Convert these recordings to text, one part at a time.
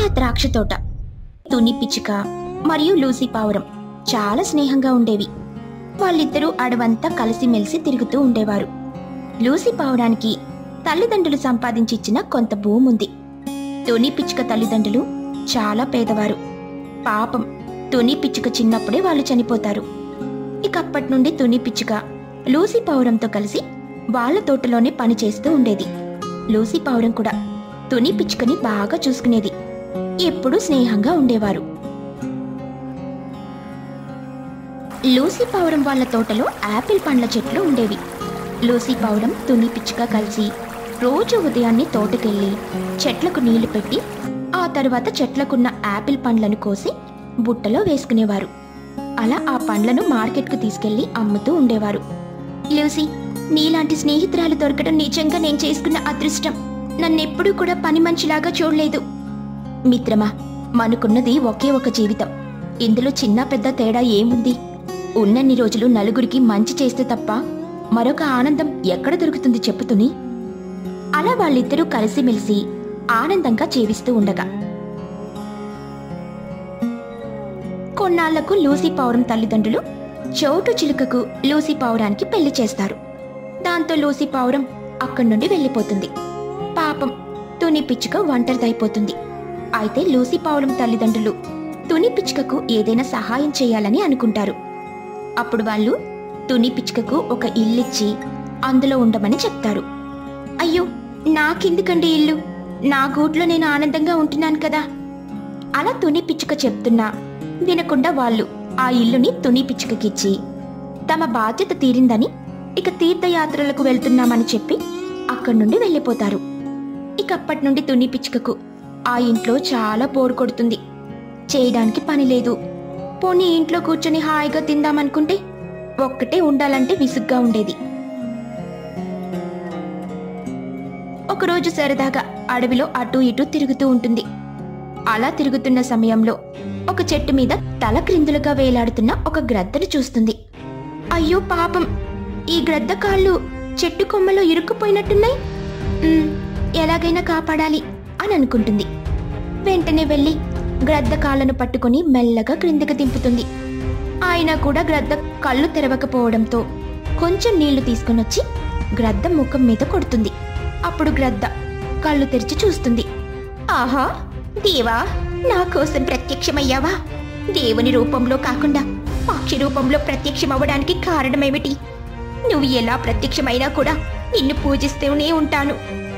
ద్రాక్ష తోట తుని పిచ్చుక మరియు లూసీ పావురం చాలా స్నేహంగా ఉండేవి వాళ్ళిద్దరూ అడవంతా కలిసిమెలిసి తిరుగుతూ ఉండేవారు లూసీ పావురానికి తల్లిదండ్రులు సంపాదించిచ్చిన కొంత భూమి ఉంది తుని పిచ్చుక తల్లిదండ్రులు చాలా పేదవారు పాపం తుని పిచ్చుక చిన్నప్పుడే వాళ్ళు చనిపోతారు ఇక అప్పటి నుండి తుని పిచ్చుక లూసీ పావురంతో కలిసి వాళ్ళ తోటలోనే పని చేస్తూ ఉండేది లూసీ పావురం కూడా తుని పిచ్చుకని బాగా చూసుకునేది ఎప్పుడూ స్నేహంగా ఉండేవారు లూసీ పావురం వాళ్ళ తోటలో యాపిల్ పండ్ల చెట్లు ఉండేవి లూసీ పావురం తుని పిచ్చుక కలిసి రోజు ఉదయాన్నే తోటకెళ్ళి చెట్లకు నీళ్లు పెట్టి ఆ తర్వాత చెట్లకున్న యాపిల్ పండ్లను కోసి బుట్టలో వేసుకునేవారు అలా ఆ పండ్లను మార్కెట్కు తీసుకెళ్లి అమ్ముతూ ఉండేవారు లూసీ నీలాంటి స్నేహితురాలు దొరకడం నిజంగా నేను చేసుకున్న అదృష్టం నన్నెప్పుడూ కూడా పని మనిషిలాగా చూడలేదు మిత్రమా మనకున్నది ఒకే ఒక జీవితం ఇందులో చిన్న పెద్ద తేడా ఏముంది ఉన్నన్ని రోజులు నలుగురికి మంచి చేస్తే తప్ప మరొక ఆనందం ఎక్కడ దొరుకుతుంది చెప్పుతుని అలా వాళ్ళిద్దరూ కలిసిమెలిసి ఆనందంగా జీవిస్తూ ఉండగా కొన్నాళ్లకు లూసీ పౌరం తల్లిదండ్రులు చోటు చిలుకకు లూసీ పౌరానికి పెళ్లి చేస్తారు దాంతో లూసీ పౌరం అక్కడి నుండి వెళ్ళిపోతుంది పాపం తుని పిచ్చుక ఒంటరిదైపోతుంది అయితే లూసీ పౌరం తల్లిదండ్రులు తుని పిచ్చుకకు ఏదైనా సహాయం చేయాలని అనుకుంటారు అప్పుడు వాళ్ళు తుని పిచ్చుకకు ఒక ఇల్లిచ్చి అందులో ఉండమని చెప్తారు అయ్యో నాకెందుకండి ఇల్లు నా గూట్లో నేను ఆనందంగా ఉంటున్నాను కదా అలా తుని పిచ్చుక చెప్తున్నా వినకుండా వాళ్ళు ఆ ఇల్లుని తుని పిచ్చుకకిచ్చి తమ బాధ్యత తీరిందని ఇక తీర్థయాత్రలకు వెళ్తున్నామని చెప్పి అక్కడి నుండి వెళ్ళిపోతారు ఇక అప్పటి నుండి తుని పిచ్చుకకు ఆ ఇంట్లో చాలా బోర్ కొడుతుంది చేయడానికి పని లేదు పోనీ ఇంట్లో కూర్చొని హాయిగా తిందామనుకుంటే ఒక్కటే ఉండాలంటే విసుగ్గా ఉండేది ఒకరోజు సరదాగా అడవిలో అటూ ఇటూ తిరుగుతూ ఉంటుంది అలా తిరుగుతున్న సమయంలో ఒక చెట్టు మీద తల క్రిందులుగా వేలాడుతున్న ఒక గ్రద్దను చూస్తుంది అయ్యో పాపం ఈ గ్రద్ద కాళ్ళు చెట్టు కొమ్మలో ఇరుక్కుపోయినట్టున్నాయి ఉమ్, ఎలాగైనా కాపాడాలి అని అనుకుంటుంది వెంటనే వెళ్ళి గ్రద్ద కాళ్ళను పట్టుకొని మెల్లగా క్రిందికి దింపుతుంది ఆయన కూడా గ్రద్ద కళ్ళు తెరవకపోవడంతో కొంచెం నీళ్లు తీసుకునొచ్చి గ్రద్ద ముఖం మీద కొడుతుంది అప్పుడు గ్రద్ద కళ్ళు తెరిచి చూస్తుంది ఆహా దేవా నా కోసం ప్రత్యక్షమయ్యావా దేవుని రూపంలో కాకుండా పక్షి రూపంలో ప్రత్యక్షమవ్వడానికి కారణమేమిటి నువ్వు ఎలా ప్రత్యక్షమైనా కూడా నిన్ను పూజిస్తూనే ఉంటాను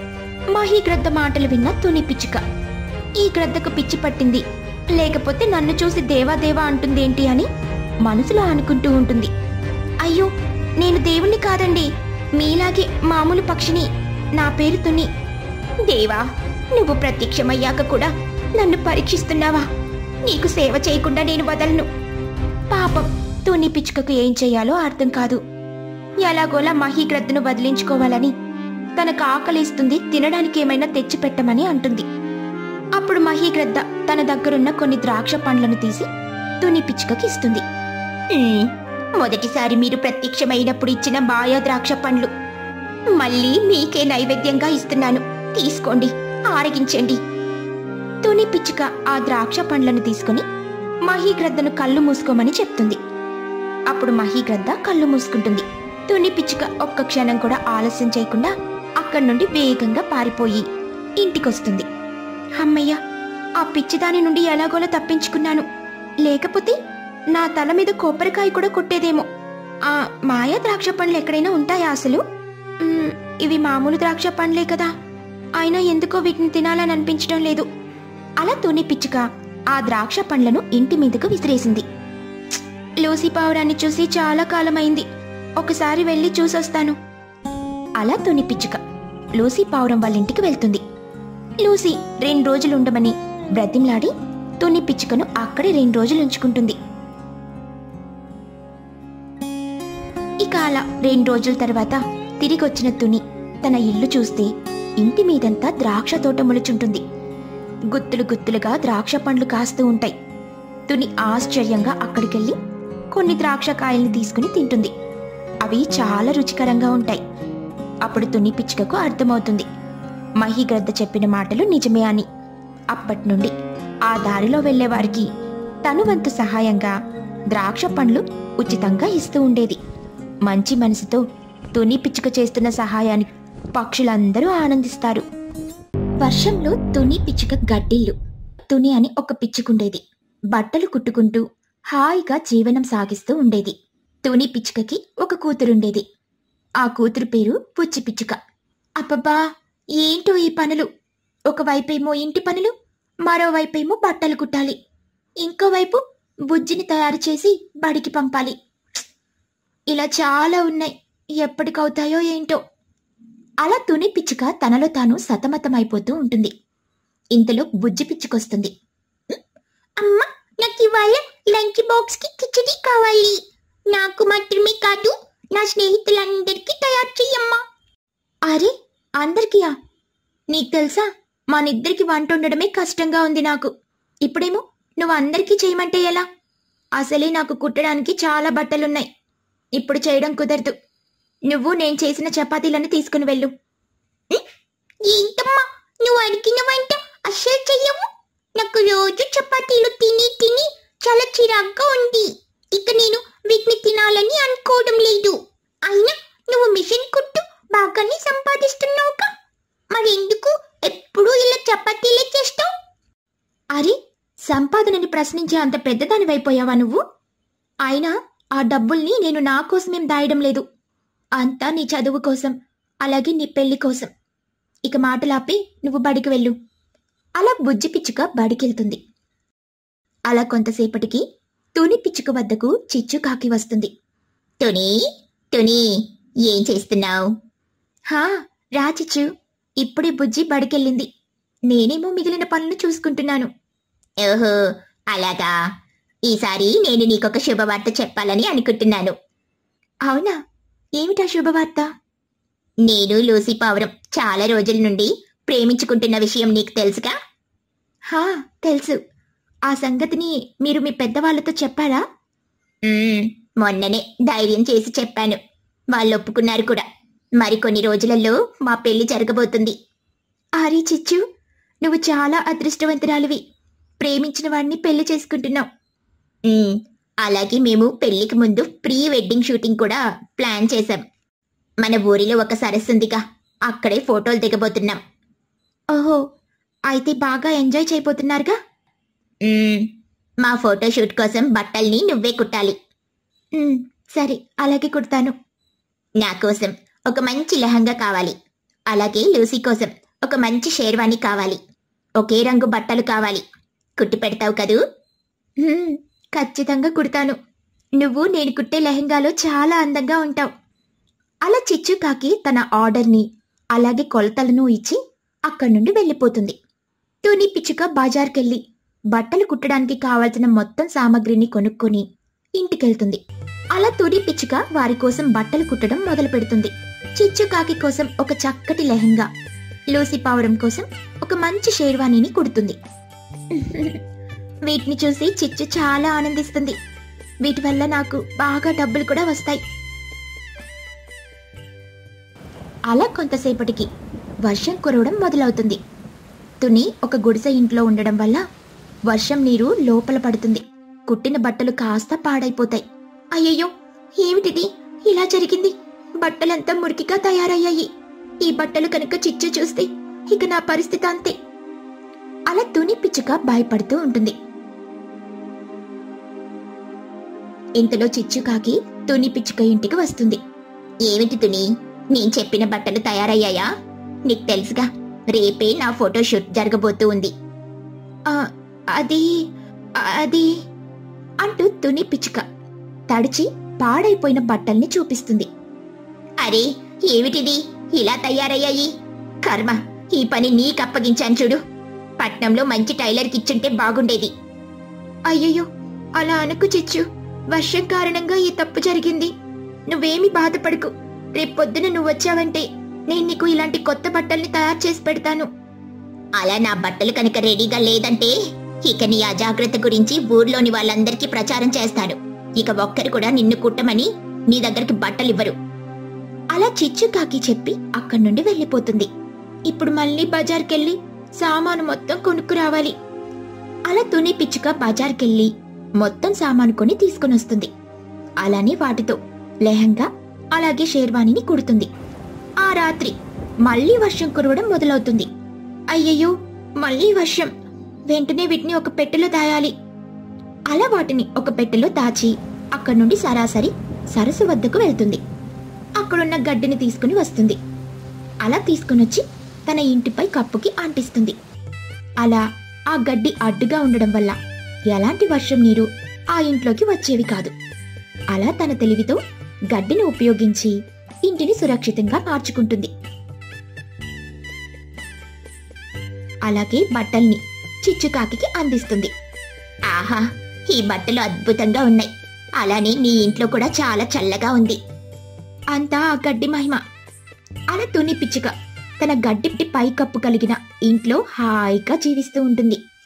మహీ గ్రద్ద మాటలు విన్న తుని పిచ్చుక ఈ గ్రద్దకు పిచ్చి పట్టింది లేకపోతే నన్ను చూసి దేవా దేవా అంటుందేంటి అని మనసులో అనుకుంటూ ఉంటుంది అయ్యో నేను దేవుణ్ణి కాదండి మీలాగే మామూలు పక్షిని నా పేరు తుని దేవా నువ్వు ప్రత్యక్షమయ్యాక కూడా నన్ను పరీక్షిస్తున్నావా నీకు సేవ చేయకుండా నేను వదలను పాపం తుని పిచ్చుకకు ఏం చేయాలో అర్థం కాదు ఎలాగోలా మహీగ్రద్దను వదిలించుకోవాలని తనకు ఆకలిస్తుంది తినడానికి ఏమైనా తెచ్చి పెట్టమని అంటుంది అప్పుడు మహీగ్రద్ద తన దగ్గరున్న కొన్ని ద్రాక్ష పండ్లను తీసి తుని పిచ్చుకకి ఇస్తుంది "ఉమ్, మొదటిసారి మీరు ప్రత్యక్షమైనప్పుడు ఇచ్చిన మాయా ద్రాక్ష పండ్లు మళ్ళీ మీకే నైవేద్యంగా ఇస్తున్నాను తీసుకోండి ఆరగించండి తుని పిచ్చుక ఆ ద్రాక్ష పండ్లను తీసుకుని మహీగ్రద్దను కళ్ళు మూసుకోమని చెప్తుంది అప్పుడు మహీగ్రద్ద కళ్ళు మూసుకుంటుంది తుని పిచ్చుక ఒక్క క్షణం కూడా ఆలస్యం చేయకుండా అక్కడి నుండి వేగంగా పారిపోయి ఇంటికొస్తుంది అమ్మయ్య ఆ పిచ్చిదాని నుండి ఎలాగోలా తప్పించుకున్నాను లేకపోతే నా తల మీద కొబ్బరికాయ కూడా కొట్టేదేమో ఆ మాయా ద్రాక్ష పండ్లు ఎక్కడైనా ఉంటాయా అసలు మ్మ్, ఇవి మామూలు ద్రాక్ష పండ్లే కదా అయినా ఎందుకో వీటిని తినాలని అనిపించడం లేదు అలా తుని పిచ్చుక ఆ ద్రాక్ష పండ్లను ఇంటి మీదకు విసిరేసింది "ఛ్! లూసీ పావురాన్ని చూసి చాలా కాలమైంది ఒకసారి వెళ్ళి చూసొస్తాను అలా తుని పిచ్చుక లూసీ పావురం వాళ్ళ ఇంటికి వెళ్తుంది లూసీ రెండు రోజులు ఉండమని బ్రతిమ్లాడి తుని పిచ్చుకను అక్కడే రెండు రోజులు ఉంచుకుంటుంది ఇక అలా రెండు రోజుల తర్వాత తిరిగి వచ్చిన తుని తన ఇల్లు చూస్తే ఇంటి మీదంతా ద్రాక్ష తోట మొలుచుంటుంది గుత్తులు గుత్తులుగా ద్రాక్ష పండ్లు కాస్తూ ఉంటాయి తుని ఆశ్చర్యంగా అక్కడికెళ్ళి కొన్ని ద్రాక్ష కాయల్ని తీసుకుని తింటుంది అవి చాలా రుచికరంగా ఉంటాయి అప్పుడు తుని పిచ్చుకకు అర్థమవుతుంది మహిగ్రద్ద చెప్పిన మాటలు నిజమే అని అప్పటి నుండి ఆ దారిలో వెళ్ళేవారికి తను వంతు సహాయంగా ద్రాక్ష పండ్లు ఉచితంగా ఇస్తూ ఉండేది మంచి మనసుతో తుని పిచ్చుక చేస్తున్న సహాయానికి పక్షులందరూ ఆనందిస్తారు వర్షంలో తుని పిచ్చుక గడ్డిల్లు తుని అని ఒక పిచ్చుకుండేది బట్టలు కుట్టుకుంటూ హాయిగా జీవనం సాగిస్తూ ఉండేది తుని పిచ్చుకకి ఒక కూతురుండేది ఆ కూతురు పేరు పుచ్చి పిచ్చుక అబ్బబ్బా ఏంటో ఈ పనులు ఒకవైపేమో ఇంటి పనులు మరోవైపేమో బట్టలు కుట్టాలి ఇంకోవైపు బుజ్జిని తయారు చేసి బడికి పంపాలి ఇలా చాలా ఉన్నాయి ఎప్పటికవుతాయో ఏంటో అలా తుని పిచ్చుక తనలో తాను సతమతమైపోతూ ఉంటుంది ఇంతలో బుజ్జి పిచ్చుకొస్తుంది అమ్మ నాకు ఇవాళ లంచ్ బాక్స్ కి కిచడీ కావాలి నాకు మాత్రమే కాదు నా స్నేహితులందరికీ తయారు చెయ్యమ్మా అరే అందరికీయా నీకు తెలుసా మనిద్దరికి వంట ఉండడమే కష్టంగా ఉంది నాకు ఇప్పుడేమో నువ్వు అందరికీ చేయమంటే ఎలా అసలే నాకు కుట్టడానికి చాలా బట్టలున్నాయి ఇప్పుడు చేయడం కుదరదు నువ్వు నేను చేసిన చపాతీలను తీసుకుని వెళ్ళు ఏంటమ్మా నువ్వు అడిగిన వంట అస్సలు చెయ్యవు నాకు రోజు చపాతీలు తిని తిని చాలా చిరాగ్గా ఉంది ఇక నేను వీటిని తినాలని అనుకోవడం లేదు అయినా నువ్వు మిషన్ కుట్టు బాగానే సంపాదిస్తున్నావుగా మరి ఎందుకు ఎప్పుడు ఇలా చపాతీలే చేస్తావు అరే సంపాదనని ప్రశ్నించే అంత పెద్దదానివైపోయావా నువ్వు అయినా ఆ డబ్బుల్ని నేను నా కోసమేం దాయడం లేదు అంతా నీ చదువు కోసం అలాగే నీ పెళ్లి కోసం ఇక మాటలాపి నువ్వు బడికి వెళ్ళు అలా బుజ్జి పిచ్చుక బడికెళ్తుంది అలా కొంతసేపటికి తుని పిచ్చుక వద్దకు చిచ్చు కాకి వస్తుంది తుని తుని ఏం చేస్తున్నావు హా రా చిచ్చు ఇప్పుడే బుజ్జి బడికెళ్ళింది నేనేమో మిగిలిన పనులు చూసుకుంటున్నాను ఓహో అలాగా ఈసారి నేను నీకొక శుభవార్త చెప్పాలని అనుకుంటున్నాను అవునా ఏమిటా శుభవార్త నేను లూసీ పావురం చాలా రోజుల నుండి ప్రేమించుకుంటున్న విషయం నీకు తెలుసుగా హా తెలుసు ఆ సంగతిని మీరు మీ పెద్దవాళ్ళతో చెప్పారా మొన్ననే ధైర్యం చేసి చెప్పాను వాళ్ళు ఒప్పుకున్నారు కూడా మరికొన్ని రోజులలో మా పెళ్లి జరగబోతుంది ఆరి చిచ్చు నువ్వు చాలా అదృష్టవంతురాలివి ప్రేమించిన వాడిని పెళ్లి చేసుకుంటున్నావు అలాగే మేము పెళ్లికి ముందు ప్రీ వెడ్డింగ్ షూటింగ్ కూడా ప్లాన్ చేశాం మన ఊరిలో ఒక సరస్సు ఉందిగా అక్కడే ఫోటోలు దిగబోతున్నాం ఓహో అయితే బాగా ఎంజాయ్ చేయబోతున్నారుగా మా ఫోటో షూట్ కోసం బట్టల్ని నువ్వే కుట్టాలి సరే అలాగే కుడతాను నా కోసం ఒక మంచి లెహంగా కావాలి అలాగే లూసీ కోసం ఒక మంచి షేర్వాణి కావాలి ఒకే రంగు బట్టలు కావాలి కుట్టి పెడతావు కదూ ఖచ్చితంగా కుడతాను నువ్వు నేను కుట్టే లెహంగాలో చాలా అందంగా ఉంటావు అలా చిచ్చు కాకి తన ఆర్డర్ని అలాగే కొలతలను ఇచ్చి అక్కడి నుండి వెళ్ళిపోతుంది టూనీ పిచ్చుక బజార్కెళ్ళి బట్టలు కుట్టడానికి కావాల్సిన మొత్తం సామాగ్రిని కొనుక్కొని ఇంటికెళ్తుంది అలా తుడి పిచ్చుక వారి కోసం బట్టలు కుట్టడం మొదలు పెడుతుంది చిచ్చు కాకి కోసం ఒక చక్కటి లెహంగా లూసి పావడం కోసం ఒక మంచి షేర్వాణిని కుడుతుంది వీటిని చూసి చిచ్చు చాలా ఆనందిస్తుంది వీటి వల్ల నాకు బాగా డబ్బులు కూడా వస్తాయి అలా కొంతసేపటికి వర్షం కురవడం మొదలవుతుంది తుని ఒక గుడిసె ఇంట్లో ఉండడం వల్ల వర్షం నీరు లోపల పడుతుంది కుట్టిన బట్టలు కాస్త పాడైపోతాయి అయ్యయ్యో ఏమిటిది ఇలా జరిగింది బట్టలంతా మురికిగా తయారయ్యాయి ఈ బట్టలు కనుక చిచ్చు చూస్తే ఇక నా పరిస్థితి అంతే అలా తుని పిచ్చుక భయపడుతూ ఉంటుంది ఇంతలో చిచ్చుకాకి తుని పిచ్చుక ఇంటికి వస్తుంది ఏమిటి తుని నేను చెప్పిన బట్టలు తయారయ్యాయా నీకు తెలుసుగా రేపే నా ఫోటో షూట్ జరగబోతూ ఉంది అది అది అంటూ తుని పిచ్చుక తడిచి పాడైపోయిన బట్టల్ని చూపిస్తుంది అరే ఏమిటిది ఇలా తయారయ్యాయి కర్మ ఈ పని నీకు అప్పగించాను చూడు పట్నంలో మంచి టైలర్కి ఇచ్చుంటే బాగుండేది అయ్యయ్యో అలా అనకు చిచ్చు వర్షం కారణంగా ఈ తప్పు జరిగింది నువ్వేమి బాధపడకు రేపొద్దున నువ్వు వచ్చావంటే నేను నీకు ఇలాంటి కొత్త బట్టల్ని తయారు చేసి పెడతాను అలా నా బట్టలు కనుక రెడీగా లేదంటే ఇక నీ అజాగ్రత్త గురించి ఊర్లోని వాళ్ళందరికీ ప్రచారం చేస్తాను ఇక ఒక్కరు కూడా నిన్ను కుట్టమని నీ దగ్గరికి బట్టలు ఇవ్వరు అలా చిచ్చుకాకి చెప్పి అక్కడి నుండి వెళ్ళిపోతుంది ఇప్పుడు మళ్ళీ బజార్కెళ్ళి సామాను మొత్తం కొనుక్కు రావాలి అలా తుని పిచ్చుక బజార్కెళ్ళి మొత్తం సామాను కొని తీసుకొని వస్తుంది అలానే వాటితో లెహంగా అలాగే షేర్వాణిని కుడుతుంది ఆ రాత్రి మళ్ళీ వర్షం కురవడం మొదలవుతుంది అయ్యయ్యో మళ్ళీ వర్షం వెంటనే వీటిని ఒక పెట్టెలో దాయాలి అలా వాటిని ఒక పెట్టెలో దాచి అక్కడి నుండి సరాసరి సరస్సు వద్దకు వెళ్తుంది అక్కడున్న గడ్డిని తీసుకుని వస్తుంది అలా తీసుకునొచ్చి తన ఇంటిపై కప్పుకి అంటిస్తుంది అలా ఆ గడ్డి అడ్డుగా ఉండడం వల్ల ఎలాంటి వర్షం నీరు ఆ ఇంట్లోకి వచ్చేవి కాదు అలా తన తెలివితో గడ్డిని ఉపయోగించి ఇంటిని సురక్షితంగా మార్చుకుంటుంది అలాగే బట్టల్ని చిచ్చుకాకి అందిస్తుంది ఆహా ఈ బట్టలు అద్భుతంగా ఉన్నాయి అలానే నీ ఇంట్లో కూడా చాలా చల్లగా ఉంది అంతా ఆ గడ్డి మహిమ అలా తుని పిచ్చుక తన గడ్డి పైకప్పు కలిగిన ఇంట్లో హాయిగా జీవిస్తూ ఉంటుంది